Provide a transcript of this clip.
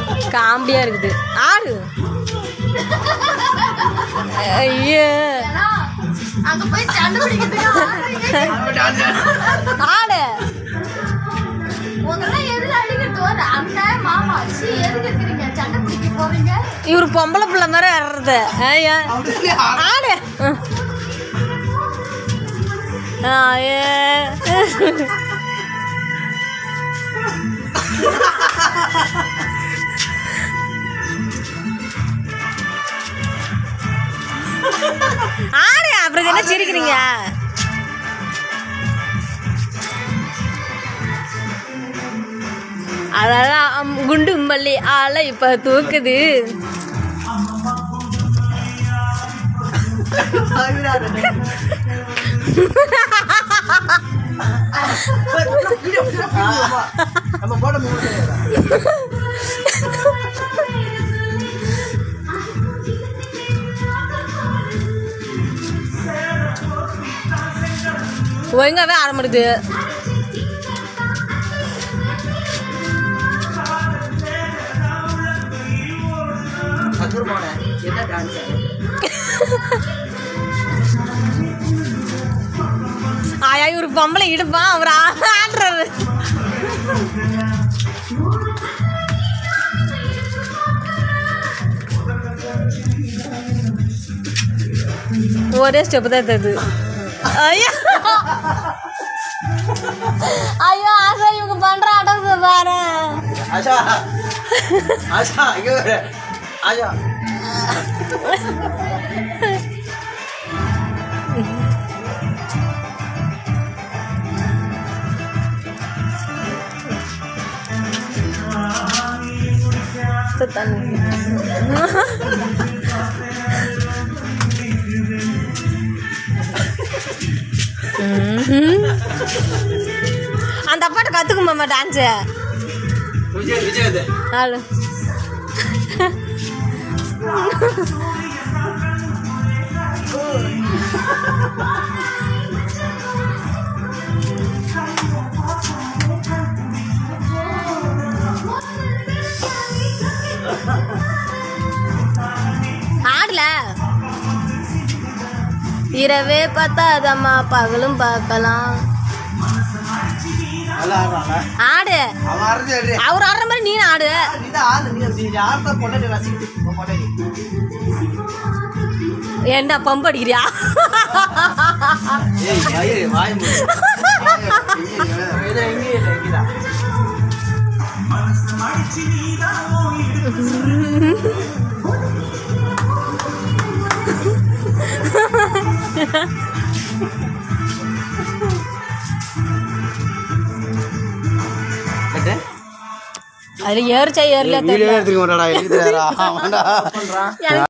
காமெடியா இருக்குது ஆடு ஐயோ அங்க போய் சண்டை பிடிக்கிறதுக்கு ஆடுறீங்க. ஆடு உங்கெல்லாம் எதுல அடிக்கிறது ஒரு அண்ணா மாமா சீ எதுக்கு இருக்கிறீங்க சண்டை பிடிக்க போறீங்க இவர் பொம்பளை பிள்ளை மாதிரி ஆடுறது ஐயா ஆடு ம். ஐயே. ஆடு அப்புறம் என்ன சிரிக்கிறீங்க அதெல்லாம் அம், குண்டு மல்லி ஆளை இப்ப தூக்குது நம்ம போட முடியாது ஒழுங்காவே ஆரம்பிடுது சதுர்மான என்ன டான்ஸ் ஆயா இவர் பொம்பளை இடுப்பான் அவர் ஆடுறாரு ஒரே ஸ்டெப் தான் தருது ஐயா ஐயோ ஆசா இவங்க பண்ற அடங்கு பாரு ஆஷா ஆஷா இங்க வர ஆஷா தண்ணி அந்த அப்பாட்ட கத்துக்குமாம்மா டான்ஸு விஜய் விஜய் இது ஆளு ஆடல இரவே பார்த்தாதம்மா பகலும் பார்க்கலாம் நல்லா ஆடுறாங்க ஆடு அவன் ஆடுறது ஆடுற அவர் ஆடுற மாதிரி நீ ஆடு நீதான் ஆடு நீ நீ ஆடுறத பொண்டாட்டி ரசிக்கிட்டு உன் பொண்டாட்டி என்ன பம்பு அடிக்கிறியா ஏய் வாய் வாய் மூடு இது எங்கே இல்லை இங்கேதான் கட்டு அதுல ஏறிச்சா ஏறல வீடியோ எடுத்துக்க மாட்டாடா எழுதுறாரா ஆமாடா எனக்கு